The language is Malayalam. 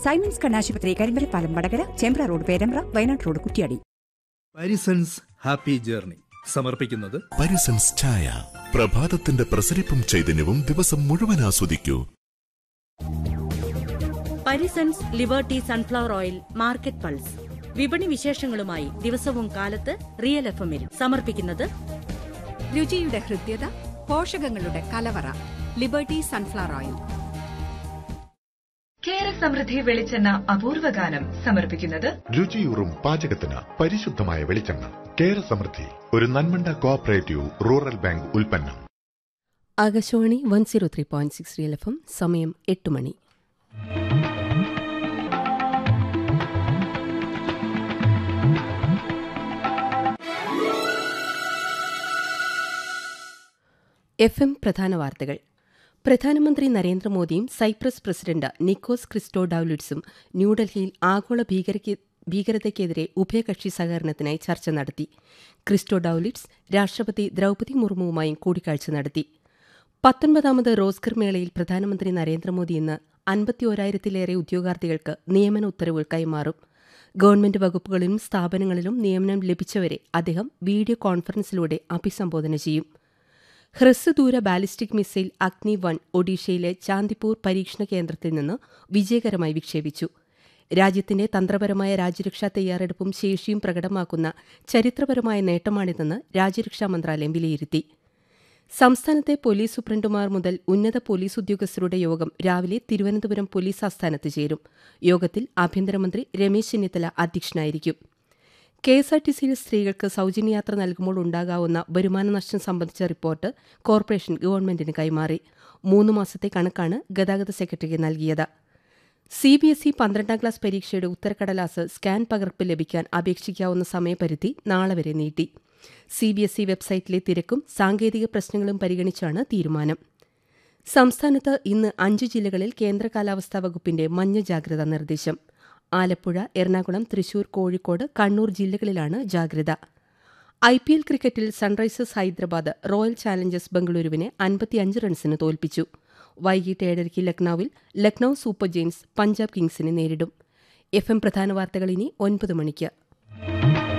സൈമൺസ് കണ്ണാശുപത്രി Karimbalappalam Vadakara Chembra road Perambra Wayanad road Kuttiadi Parisons happy journey സമർപ്പിക്കുന്നത് പരിസൻസ് ചായ പ്രഭാതത്തിന്റെ പ്രസരിപ്പും ചൈതന്യവും ദിവസം മുഴുവൻ ആസ്വദിക്കൂ Parisons Liberty sunflower oil market pulse വിപണി വിശേഷങ്ങളുമായി ദിവസവും കാലത്ത് റിയൽ എഫ് എമ്മിൽ സമർപ്പിക്കുന്നത് രുചിയുടെ ഹൃദ്യത പോഷകങ്ങളുടെ കലവറ ലിബർട്ടി സൺഫ്ലവർ ഓയിൽ കേര സമൃദ്ധി വെളിച്ചെണ്ണ അപൂർവ ഗാനം സമർപ്പിക്കുന്നത് രുചിയൂറും പാചകത്തിന് പരിശുദ്ധമായ വെളിച്ചെണ്ണ കേര സമൃദ്ധി ഒരു നന്മണ്ട കോഓപ്പറേറ്റീവ് റൂറൽ ബാങ്ക് ഉൽപ്പന്നം Akashvani one zero three point six real F M സമയം എട്ട് മണി എഫ് എം പ്രധാന വാർത്തകൾ പ്രധാനമന്ത്രി നരേന്ദ്രമോദിയും സൈപ്രസ് പ്രസിഡന്റ് നിക്കോസ് ക്രിസ്റ്റോഡൌലിഡ്സും ന്യൂഡൽഹിയിൽ ആഗോള ഭീകരയ്ക്ക് ഭീകരതയ്ക്കെതിരെ ഉഭയകക്ഷി സഹകരണത്തിനായി ചർച്ച നടത്തി ക്രിസ്റ്റോഡൌലിഡ്സ് രാഷ്ട്രപതി ദ്രൌപതി മുർമുവുമായും കൂടിക്കാഴ്ച നടത്തി പത്തൊൻപതാമത് റോസ്ഗർ മേളയിൽ പ്രധാനമന്ത്രി നരേന്ദ്രമോദി ഇന്ന് അൻപത്തിയോരായിരത്തിലേറെ ഉദ്യോഗാർത്ഥികൾക്ക് നിയമന ഉത്തരവുകൾ കൈമാറും ഗവൺമെന്റ് വകുപ്പുകളിലും സ്ഥാപനങ്ങളിലും നിയമനം ലഭിച്ചവരെ അദ്ദേഹം വീഡിയോ കോൺഫറൻസിലൂടെ അഭിസംബോധന ചെയ്യും ഹ്രസ്വദൂര ബാലിസ്റ്റിക് മിസൈൽ അഗ്നി വൺ ഒഡീഷയിലെ ചാന്ദിപ്പൂർ പരീക്ഷണ കേന്ദ്രത്തിൽ നിന്ന് വിജയകരമായി വിക്ഷേപിച്ചു രാജ്യത്തിന്റെ തന്ത്രപരമായ രാജ്യരക്ഷാ തയ്യാറെടുപ്പും ശേഷിയും പ്രകടമാക്കുന്ന ചരിത്രപരമായ നേട്ടമാണിതെന്ന് രാജ്യരക്ഷാ മന്ത്രാലയം വിലയിരുത്തി സംസ്ഥാനത്തെ പോലീസ് സൂപ്രണ്ടുമാർ മുതൽ ഉന്നത പോലീസ് ഉദ്യോഗസ്ഥരുടെ യോഗം രാവിലെ തിരുവനന്തപുരം പോലീസ് ആസ്ഥാനത്ത് ചേരും യോഗത്തിൽ ആഭ്യന്തരമന്ത്രി രമേശ് ചെന്നിത്തല അധ്യക്ഷനായിരിക്കും കെ എസ് ആർ ടി സിയിൽ സ്ത്രീകൾക്ക് സൌജന്യയാത്ര നൽകുമ്പോൾ ഉണ്ടാകാവുന്ന വരുമാന നഷ്ടം സംബന്ധിച്ച റിപ്പോർട്ട് കോർപ്പറേഷൻ ഗവൺമെന്റിന് കൈമാറി മൂന്ന് മാസത്തെ കണക്കാണ് ഗതാഗത സെക്രട്ടറിക്ക് നൽകിയത് സി ബി എസ് ഇ പന്ത്രണ്ടാം ക്ലാസ് പരീക്ഷയുടെ ഉത്തരക്കടലാസ് സ്കാൻ പകർപ്പ് ലഭിക്കാൻ അപേക്ഷിക്കാവുന്ന സമയപരിധി നാളെ വരെ നീട്ടി സി ബി എസ് ഇ വെബ്സൈറ്റിലെ തിരക്കും സാങ്കേതിക പ്രശ്നങ്ങളും പരിഗണിച്ചാണ് തീരുമാനം സംസ്ഥാനത്ത് ഇന്ന് അഞ്ച് ജില്ലകളിൽ കേന്ദ്ര കാലാവസ്ഥാ വകുപ്പിന്റെ മഞ്ഞ ജാഗ്രതാ നിർദ്ദേശം ആലപ്പുഴ എറണാകുളം തൃശൂർ കോഴിക്കോട് കണ്ണൂർ ജില്ലകളിലാണ് ജാഗ്രത ഐ പി എൽ ക്രിക്കറ്റിൽ സൺറൈസേഴ്സ് ഹൈദരാബാദ് റോയൽ ചാലഞ്ചേഴ്സ് ബംഗളൂരുവിനെ അൻപത്തിയഞ്ച് റൺസിന് തോൽപ്പിച്ചു വൈകിട്ട് ഏഴരയ്ക്ക് ലക്നൌവിൽ ലക്നൌ സൂപ്പർ ജെയിൻസ് പഞ്ചാബ് കിങ്സിനെ നേരിടും എഫ് എം പ്രധാന വാർത്തകൾ ഇനി ഒൻപത് മണിക്ക്